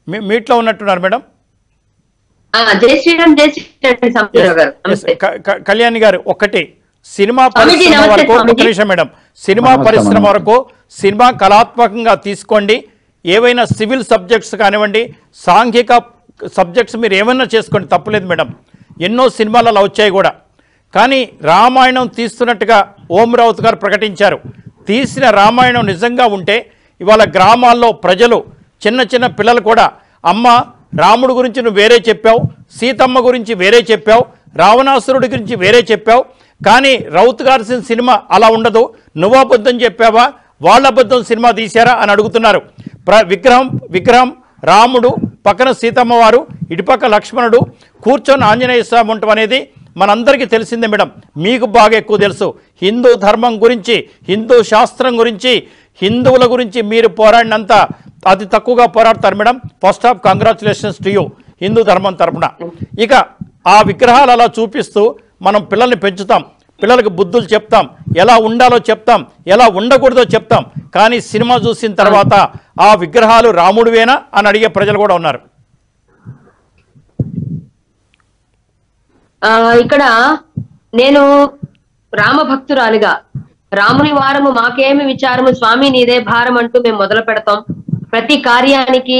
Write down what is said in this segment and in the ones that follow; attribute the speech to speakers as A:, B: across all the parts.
A: మీ మీట్లో ఉన్నట్టున్నారు మేడం
B: ఆ, జై శ్రీరామ్ జై శ్రీరామ్ సంపూర్ణరావు గారు
A: ఎస్,
B: నమస్తే
A: క- క- కళ్యాణి గారు ఒకటి సినిమా
B: స్వామీజీ,
A: పరిశ్రమ
B: నమస్తే,
A: వరకు ఒక
B: స్వామీజీ.
A: నిమిషం మేడం సినిమా
C: నమస్తే,
A: పరిశ్రమ
C: నమస్తే.
A: వరకు సినిమా కళాత్మకంగా తీసుకోండి ఏవైనా సివిల్ సబ్జెక్ట్స్ కానివ్వండి సాంఘిక సబ్జెక్ట్స్ మీరు ఏమైనా చేసుకోండి తప్పులేదు మేడం ఎన్నో సినిమాలు అలా వచ్చాయి కూడా కానీ రామాయణం తీస్తున్నట్టుగా ఓం రావుత్ గారు ప్రకటించారు తీసిన రామాయణం నిజంగా ఉంటే ఇవాళ గ్రామాల్లో ప్రజలు చిన్న చిన్న పిల్లలు కూడా అమ్మ రాముడు గురించి నువ్వు వేరే చెప్పావు సీతమ్మ గురించి వేరే చెప్పావు రావణాసురుడి గురించి వేరే చెప్పావు కానీ రౌత్ గారి సినిమా అలా ఉండదు నువ్వు అబద్ధం చెప్పావా వాళ్ళ అబద్ధం సినిమా తీశారా అని అడుగుతున్నారు ప్ర విగ్రహం విగ్రహం రాముడు పక్కన సీతమ్మ వారు ఇటుపక్క లక్ష్మణుడు కూర్చొని ఆంజనేయ స్వామి ఉండటం అనేది మనందరికీ తెలిసిందే మేడం మీకు బాగా ఎక్కువ తెలుసు హిందూ ధర్మం గురించి హిందూ శాస్త్రం గురించి హిందువుల గురించి మీరు పోరాడినంత అతి తక్కువగా పోరాడతారు madam first of congratulations to you Hindu ధర్మం తరపున ఇక ఆ విగ్రహాలు అలా చూపిస్తూ మనం పిల్లల్ని పెంచుతాం పిల్లలకు బుద్ధులు చెప్తాం ఎలా ఉండాలో చెప్తాం ఎలా ఉండకూడదో చెప్తాం కానీ సినిమా చూసిన తర్వాత ఆ విగ్రహాలు రాముడివేనా అని అడిగే ప్రజలు కూడా ఉన్నారు
B: ఆ ఇక్కడ నేను రామ భక్తురాలిగా రాముని వారము మాకేమి విచారము స్వామి నీదే భారం అంటూ మేము మొదలు పెడతాం ప్రతి కార్యానికి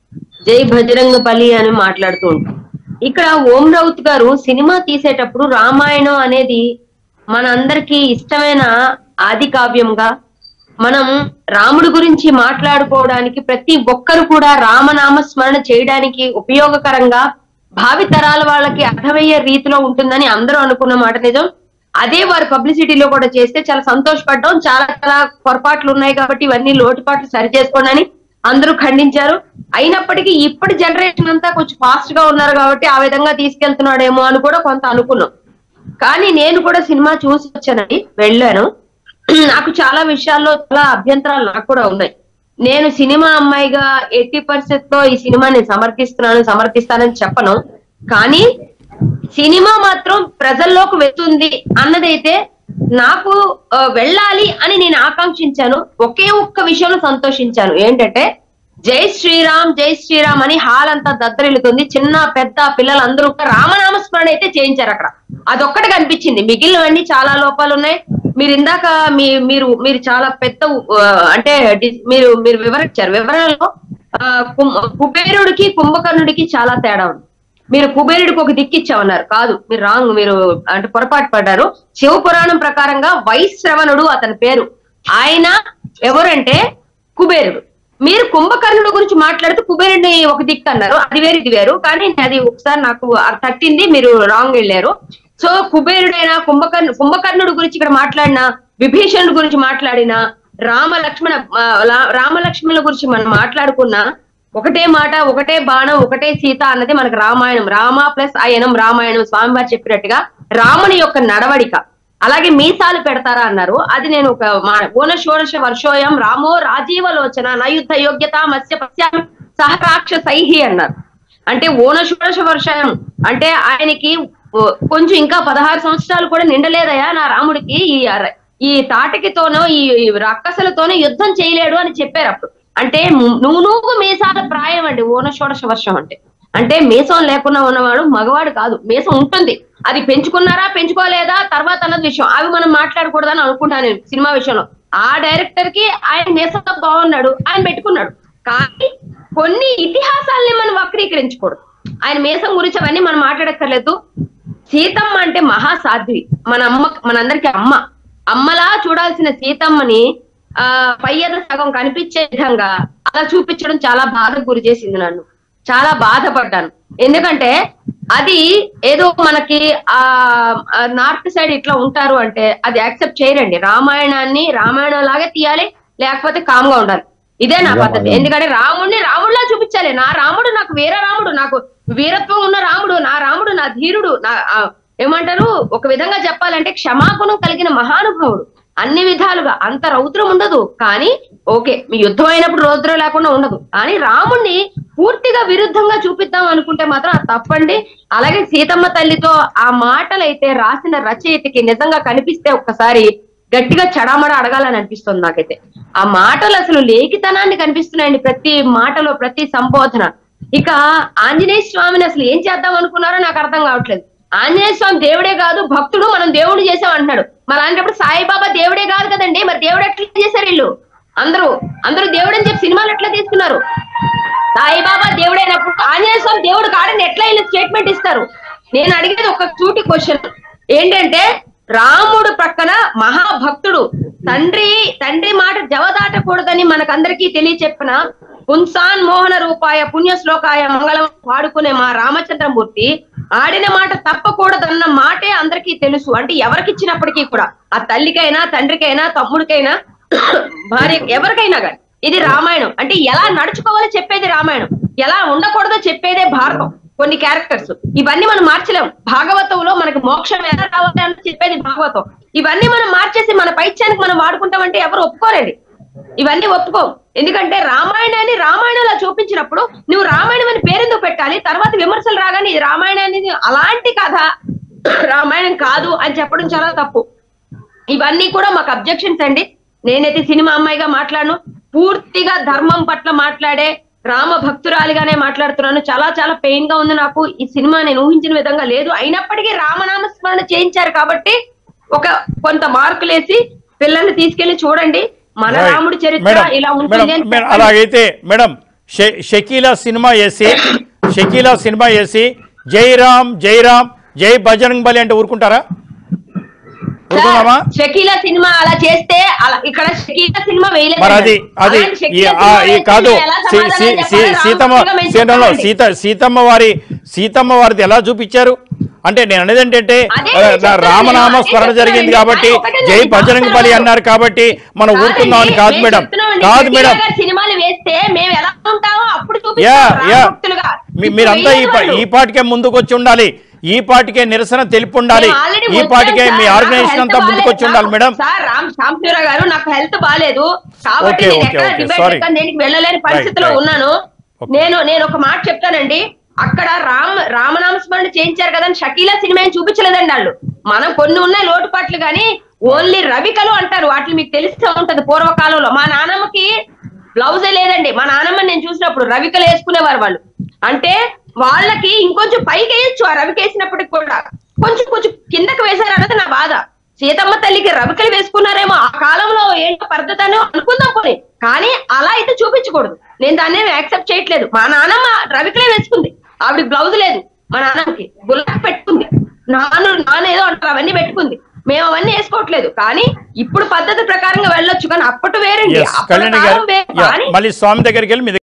B: జై బజరంగ బలి అని మాట్లాడుతూ ఉంటాం ఇక్కడ ఓం రౌత్ గారు సినిమా తీసేటప్పుడు రామాయణం అనేది మన అందరికీ ఇష్టమైన ఆది కావ్యంగా మనం రాముడి గురించి మాట్లాడుకోవడానికి ప్రతి ఒక్కరు కూడా రామనామ స్మరణ చేయడానికి ఉపయోగకరంగా భావి తరాల వాళ్ళకి అర్థమయ్యే రీతిలో ఉంటుందని అందరూ అనుకున్న మాట నిజం అదే వారు పబ్లిసిటీలో కూడా చేస్తే చాలా సంతోషపడ్డాం చాలా చాలా పొరపాట్లు ఉన్నాయి కాబట్టి ఇవన్నీ లోటుపాట్లు సరి చేసుకోండి అని అందరూ ఖండించారు అయినప్పటికీ ఇప్పటి జనరేషన్ అంతా కొంచెం ఫాస్ట్ గా ఉన్నారు కాబట్టి ఆ విధంగా తీసుకెళ్తున్నాడేమో అని కూడా కొంత అనుకున్నాం కానీ నేను కూడా సినిమా చూసి వచ్చానండి వెళ్ళాను నాకు చాలా విషయాల్లో చాలా అభ్యంతరాలు నాకు కూడా ఉన్నాయి నేను సినిమా అమ్మాయిగా ఎయిటీ పర్సెంట్ లో ఈ సినిమా నేను సమర్థిస్తున్నాను సమర్థిస్తానని చెప్పను కానీ సినిమా మాత్రం ప్రజల్లోకి వెళ్తుంది అన్నదైతే నాకు ఆ, వెళ్ళాలి అని నేను ఆకాంక్షించాను ఒకే ఒక్క విషయంలో సంతోషించాను ఏంటంటే జై శ్రీరామ్ జై శ్రీరామ్ అని హాల్ అంతా దద్దరిల్లుతుంది చిన్న పెద్ద పిల్లలందరూ కూడా రామనామ స్మరణ అయితే చేయించారు అక్కడ అదొక్కటి కనిపించింది మిగిలినవన్నీ చాలా లోపాలు ఉన్నాయి మీరు ఇందాక మీ మీరు మీరు చాలా పెద్ద ఆ, అంటే డి- మీరు మీరు వివరించారు వివరణలో ఆ, కుంభ- కుబేరుడికి కుంభకర్ణుడికి చాలా తేడా ఉంది మీరు కుబేరుడికి ఒక దిక్కిచ్చామన్నారు కాదు మీరు రాంగ్ మీరు అంటే పొరపాటు పడ్డారు శివ పురాణం ప్రకారంగా వైశ్రవణుడు అతని పేరు ఆయన ఎవరంటే కుబేరుడు మీరు కుంభకర్ణుడు గురించి మాట్లాడుతూ కుబేరుడిని ఒక దిక్కు అన్నారు అది వేరు ఇది వేరు కానీ అది ఒకసారి నాకు అది తట్టింది మీరు రాంగ్ వెళ్ళారు సో కుబేరుడైనా కుంభకర్ణు కుంభకర్ణుడు గురించి ఇక్కడ మాట్లాడిన విభీషణుడు గురించి మాట్లాడిన రామ లక్ష్మణ ఆ, లా- రామ లక్ష్మణుల గురించి మనం మాట్లాడుకున్నా ఒకటే మాట ఒకటే బాణం ఒకటే సీత అన్నది మనకు రామాయణం రామ ప్లస్ అయనం రామాయణం స్వామివారు చెప్పినట్టుగా రాముని యొక్క నడవడిక అలాగే మీసాలు పెడతారా అన్నారు అది నేను ఒక మా- ఊన షోడశ వర్షోయం రామో రాజీవలోచన నయుద్ధ యోగ్యత మత్స్య పశ్యామి సహరాక్షసైహి అన్నారు అంటే ఓన షోడశ వర్షం అంటే ఆయనకి ఓ, కొంచెం ఇంకా పదహారు సంవత్సరాలు కూడా నిండలేదయా నా రాముడికి ఈ అర- ఈ తాటకితోనో ఈ ఈ రక్కసలతోనో యుద్ధం చేయలేడు అని చెప్పారు అప్పుడు అంటే ము- నువ్వు నువ్వు మీసాల ప్రాయం అండి ఓన షోడశ వర్షం అంటే అంటే మీసం లేకుండా ఉన్నవాడు మగవాడు కాదు మీసం ఉంటుంది అది పెంచుకున్నారా పెంచుకోలేదా తర్వాత అన్నది విషయం అవి మనం మాట్లాడకూడదని అనుకుంటాను నేను సినిమా విషయంలో ఆ డైరెక్టర్ కి ఆయన మీసంతో బాగున్నాడు ఆయన పెట్టుకున్నాడు కానీ కొన్ని ఇతిహాసాలని మనం వక్రీకరించకూడదు ఆయన మీసం గురించి అవన్నీ మనం మాట్లాడక్కర్లేదు సీతమ్మ అంటే మహాసాధ్వి మన అమ్మ మనందరికి అమ్మ అమ్మలా చూడాల్సిన సీతమ్మని ఆ పై ఎద సగం కనిపించే విధంగా అలా చూపించడం చాలా బాధకు గురి చేసింది నన్ను చాలా బాధపడ్డాను ఎందుకంటే అది ఏదో మనకి ఆ నార్త్ సైడ్ ఇట్లా ఉంటారు అంటే అది యాక్సెప్ట్ చేయరండి రామాయణాన్ని రామాయణం లాగే తీయాలి లేకపోతే కామ్గా ఉండాలి ఇదే నా
C: నిజం,
B: పద్ధతి
C: నిజం.
B: ఎందుకంటే రాముడిని రాముడిలా చూపించాలి నా రాముడు నాకు వీర రాముడు నాకు వీరత్వం ఉన్న రాముడు నా రాముడు నా ధీరుడు నా ఆ, ఏమంటారు ఒక విధంగా చెప్పాలంటే క్షమాగుణం కలిగిన మహానుభావుడు అన్ని విధాలుగా అంత రౌద్రం ఉండదు కానీ ఓకే మీ యుద్ధం అయినప్పుడు రౌద్రం లేకుండా ఉండదు కానీ రాముణ్ణి పూర్తిగా విరుద్ధంగా చూపిద్దాం అనుకుంటే మాత్రం అది తప్పండి అలాగే సీతమ్మ తల్లితో ఆ మాటలైతే రాసిన రచయితకి నిజంగా కనిపిస్తే ఒక్కసారి గట్టిగా చడామడ అడగాలని అనిపిస్తుంది నాకైతే ఆ మాటలు అసలు లేఖితనాన్ని కనిపిస్తున్నాయండి ప్రతి మాటలో ప్రతి సంబోధన ఇక ఆంజనేయ స్వామిని అసలు ఏం చేద్దాం అనుకున్నారో నాకు అర్థం కావట్లేదు ఆంజనేయ స్వామి దేవుడే కాదు భక్తుడు మనం దేవుడు చేసాం అంటున్నాడు మరి అలాంటప్పుడు సాయిబాబా దేవుడే కాదు కదండి మరి దేవుడు ఎట్లా చేశారు వీళ్ళు అందరూ అందరూ దేవుడు అని చెప్పి సినిమాలు ఎట్లా తీసుకున్నారు సాయిబాబా దేవుడైనప్పుడు ఆంజనేయ స్వామి దేవుడు కాడని ఎట్లా వీళ్ళు స్టేట్మెంట్ ఇస్తారు నేను అడిగేది ఒక చూటి క్వశ్చన్ ఏంటంటే రాముడు ప్రక్కన మహాభక్తుడు తండ్రి తండ్రి మాట జవదాటకూడదని మనకందరికీ తెలియచెప్పిన పుంసాన్ మోహన రూపాయ పుణ్య శ్లోకాయ మంగళం పాడుకునే మా రామచంద్రమూర్తి ఆడిన మాట తప్పకూడదన్న మాటే అందరికీ తెలుసు అంటే ఎవరికిచ్చినప్పటికీ కూడా ఆ తల్లికైనా తండ్రికైనా తమ్ముడికైనా భార్య ఎవరికైనా కానీ ఇది రామాయణం అంటే ఎలా నడుచుకోవాలో చెప్పేది రామాయణం ఎలా ఉండకూడదో చెప్పేదే భారతం కొన్ని క్యారెక్టర్స్ ఇవన్నీ మనం మార్చలేం భాగవతంలో మనకి మోక్షం ఎలా రావాలి అని చెప్పేది భాగవతం ఇవన్నీ మనం మార్చేసి మన పైత్యానికి మనం వాడుకుంటామంటే ఎవరు ఒప్పుకోరండి ఇవన్నీ ఒప్పుకో ఎందుకంటే రామాయణాన్ని రామాయణంలో చూపించినప్పుడు నువ్వు రామాయణం అని పేరెందుకు పెట్టాలి తర్వాత విమర్శలు రాగానే ఇది రామాయణాన్ని అలాంటి కథ రామాయణం కాదు అని చెప్పడం చాలా తప్పు ఇవన్నీ కూడా మాకు అబ్జెక్షన్స్ అండి నేనైతే సినిమా అమ్మాయిగా మాట్లాడను పూర్తిగా ధర్మం పట్ల మాట్లాడే రామ భక్తురాలిగానే మాట్లాడుతున్నాను చాలా చాలా పెయిన్ గా ఉంది నాకు ఈ సినిమా నేను ఊహించిన విధంగా లేదు అయినప్పటికీ రామనామ స్మరణ చేయించారు కాబట్టి ఒక కొంత మార్కులేసి పిల్లల్ని తీసుకెళ్లి చూడండి మన
A: Right.
B: రాముడి చరిత్ర
A: మేడం,
B: ఇలా
A: మేడం,
B: ఉంటుంది అని
A: మేడం,
B: చెప్పండి.
A: అలాగైతే మేడం షె- షకీలా సినిమా వేసి షకీలా సినిమా వేసి జై రామ్ జై రామ్ జై బజరంగ్ బలి అంటే ఊరుకుంటారా ఊరుకుందామా
B: షకీలా సినిమా అలా చేస్తే అలా ఇక్కడ షకీలా సినిమా వేయలేదు
A: మరి అది అది
B: అలాంటి
A: ఈ
B: షకీలా
A: ఆ,
B: సినిమా
A: ఈ
B: వేస్తే
A: కాదు
B: మేము ఎలా
A: సీ-
B: సమాధానం
A: సీ- సీ-
B: చెప్పాలి?
A: సీతమ్మ
B: రామభక్తులుగా మేము
A: సీతంలో
B: చెప్పాలండి.
A: సీత సీతమ్మ వారి సీతమ్మ వారిది ఎలా చూపించారు అంటే నేను అనేది ఏంటంటే
B: అదే
A: ఆ,
B: నేను చెప్తున్నాను.
A: రామనామ
B: అదే
A: స్మరణ జరిగింది
B: చెప్తున్నానండి.
A: కాబట్టి
B: కానీ ఒకటే
A: జై
B: నేను
A: బజరంగ్ బలి
B: మాట్లాడను.
A: అన్నారు కాబట్టి మనం ఊరుకుందాం అని
B: కాదండి,
A: కాదు
B: మేము
A: మేడం
B: చెప్తున్నామండి,
A: కాదు
B: షకీలా
A: మేడం
B: గారి సినిమాలు వేస్తే మేము ఎలా ఉంటామో అప్పుడు
A: యా
B: చూపిస్తాం
A: యా
B: రామభక్తులుగా.
A: మీ-
B: ఇప్పుడు
A: మీరంతా ఈ
B: వేయలేదు
A: పా-
B: వాళ్ళు.
A: ఈ పాటికే ముందుకు వచ్చి ఉండాలి ఈ పాటికే నిరసన తెలిపి ఉండాలి
B: మేము already
A: ఈ
B: వచ్చాం
A: పాటికే
B: సార్.
A: మీ
B: నాకు
A: ఆర్గనైజేషన్
B: health
A: అంతా ముందుకు వచ్చి
B: బాలేదు.
A: ఉండాలి మేడం
B: సార్ రామ్ శాంతిరావు గారు నాకు హెల్త్ బాగాలేదు కాబట్టి
A: Okay,
B: నేను
A: okay,
B: ఎక్కడ
A: okay.
B: Debate
A: Sorry.
B: ఎక్కడ దేనికి వెళ్ళలేని పరిస్థితిలో
A: right.
B: ఉన్నాను
A: Okay.
B: నేను నేను ఒక మాట చెప్తానండి అక్కడ రామ్ రామనామ స్మరణ చేయించారు కదా అని షకీలా సినిమా ఏం చూపించలేదండి వాళ్ళు మనం కొన్ని ఉన్నాయి లోటుపాట్లు కానీ ఓన్లీ రవికలు అంటారు వాటిని మీకు తెలిసే ఉంటది పూర్వకాలంలో మా నానమ్మకి బ్లౌజే లేదండి మా నానమ్మని నేను చూసినప్పుడు రవికలు వేసుకునేవారు వాళ్ళు అంటే వాళ్ళకి ఇంకొంచెం పైకి వేయొచ్చు ఆ రవికి వేసినప్పటికి కూడా కొంచెం కొంచెం కిందకి వేశారు అన్నది నా బాధ సీతమ్మ తల్లికి రవికలు వేసుకున్నారేమో ఆ కాలంలో ఏంటో పద్ధతి అని అనుకుందాం పోనీ కానీ అలా అయితే చూపించకూడదు నేను దాన్ని యాక్సెప్ట్ చేయట్లేదు మా నాన్నమ్మ రవికలే వేసుకుంది ఆవిడ బ్లౌజ్ లేదు మా నాన్నకి బుల్లకి పెట్టుకుంది నాన్న నాన్న ఏదో అంటారు అవన్నీ పెట్టుకుంది మేము అవన్నీ వేసుకోవట్లేదు కానీ ఇప్పుడు పద్ధతి ప్రకారంగా వెళ్ళొచ్చు కానీ అప్పటి వేరండి
A: ఎస్
B: అప్పటి
A: కళ్యాణి గారు
B: కాలం వేరు
A: యా,
B: కానీ
A: మళ్ళీ స్వామి దగ్గరికి వెళ్ళి మీ